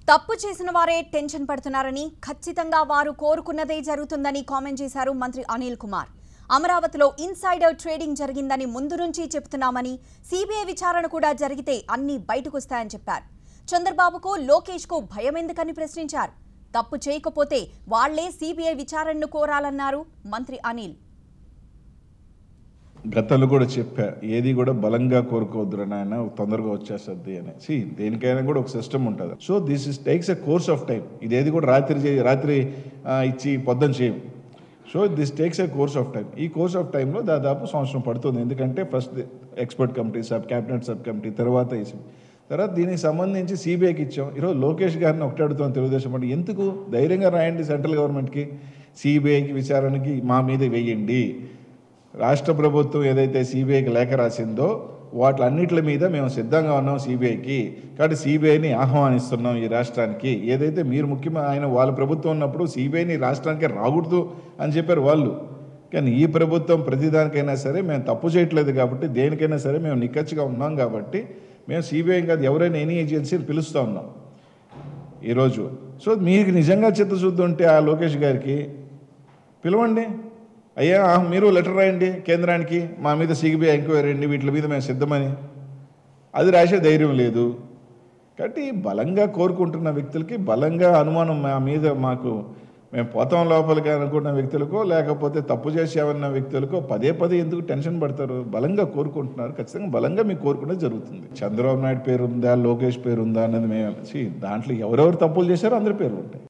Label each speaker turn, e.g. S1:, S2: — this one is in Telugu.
S1: తప్పు చేసిన వారే టెన్షన్ పడుతున్నారని ఖచ్చితంగా వారు కోరుకున్నదే జరుగుతుందని కామెంట్ చేశారు మంత్రి అనిల్ కుమార్ అమరావతిలో ఇన్సైడర్ ట్రేడింగ్ జరిగిందని ముందు నుంచి చెబుతున్నామని సిబిఐ విచారణ కూడా జరిగితే అన్ని బయటకొస్తాయని చెప్పారు చంద్రబాబుకు లోకేష్కు భయం ఎందుకని ప్రశ్నించారు తప్పు చేయకపోతే వాళ్లే సిబిఐ విచారణను కోరాలన్నారు మంత్రి అనిల్
S2: గతంలో కూడా చెప్పా ఏది కూడా బలంగా కోరుకోవద్దురా నాయన తొందరగా వచ్చేస్తుంది అని సి దేనికైనా కూడా ఒక సిస్టమ్ ఉంటుంది so this is takes a course of time ఇదేది కూడా రాత్రి చేయి రాత్రి ఆ, ఇచ్చి పొద్దున చేయం so this takes a course of time ఈ కోర్స్ ఆఫ్ టైంలో దాదాపు సంవత్సరం పడుతుంది ఎందుకంటే first expert committee sub cabinet sub committee తర్వాత ఈసీ తర్వాత దీనికి సంబంధించి సిబిఐకి ఇచ్చాం ఈరోజు లోకేష్ గారిని ఒకటే అడుగుతాం తెలుగుదేశం అంటే ఎందుకు ధైర్యంగా రాయండి సెంట్రల్ గవర్నమెంట్కి సిబిఐకి విచారణకి మా మీద వేయండి రాష్ట్ర ప్రభుత్వం ఏదైతే సిబిఐకి లేఖ రాసిందో వాటిలన్నిటి మీద మేము సిద్ధంగా ఉన్నాం సిబిఐకి కాబట్టి సిబిఐని ఆహ్వానిస్తున్నాం ఈ రాష్ట్రానికి ఏదైతే మీరు ముఖ్యమైన ఆయన వాళ్ళ ప్రభుత్వం ఉన్నప్పుడు సిబిఐని రాష్ట్రానికి రాకూడదు అని చెప్పారు వాళ్ళు కానీ ఈ ప్రభుత్వం ప్రతిదానికైనా సరే మేము తప్పు చేయట్లేదు కాబట్టి దేనికైనా సరే మేము నిక్కచ్చిగా ఉన్నాం కాబట్టి మేము సిబిఐ కాదు ఎవరైనా ఎనీ ఏజెన్సీని పిలుస్తూ ఉన్నాం ఈరోజు సో మీకు నిజంగా చిత్తశుద్ధి ఉంటే ఆ లోకేష్ గారికి పిలవండి అయ్యా ఆ, మీరు లెటర్ రాయండి కేంద్రానికి మా మీద సిబిఐ ఎంక్వైరీ అండి వీటి మీద మేము సిద్ధమని అది రాసే ధైర్యం లేదు కాబట్టి బలంగా కోరుకుంటున్న వ్యక్తులకి బలంగా అనుమానం మా మీద మాకు మేము పోతాం లోపలికి అనుకున్న వ్యక్తులకో లేకపోతే తప్పు చేసామన్న వ్యక్తులకో పదే పదే ఎందుకు టెన్షన్ పడతారు బలంగా కోరుకుంటున్నారు ఖచ్చితంగా బలంగా మీకు కోరుకునేది జరుగుతుంది చంద్రబాబు నాయుడు పేరు ఉందా లోకేష్ పేరు ఉందా అన్నది మేము see, దాంట్లో ఎవరెవరు తప్పులు చేశారో అందరి పేర్లు ఉంటాయి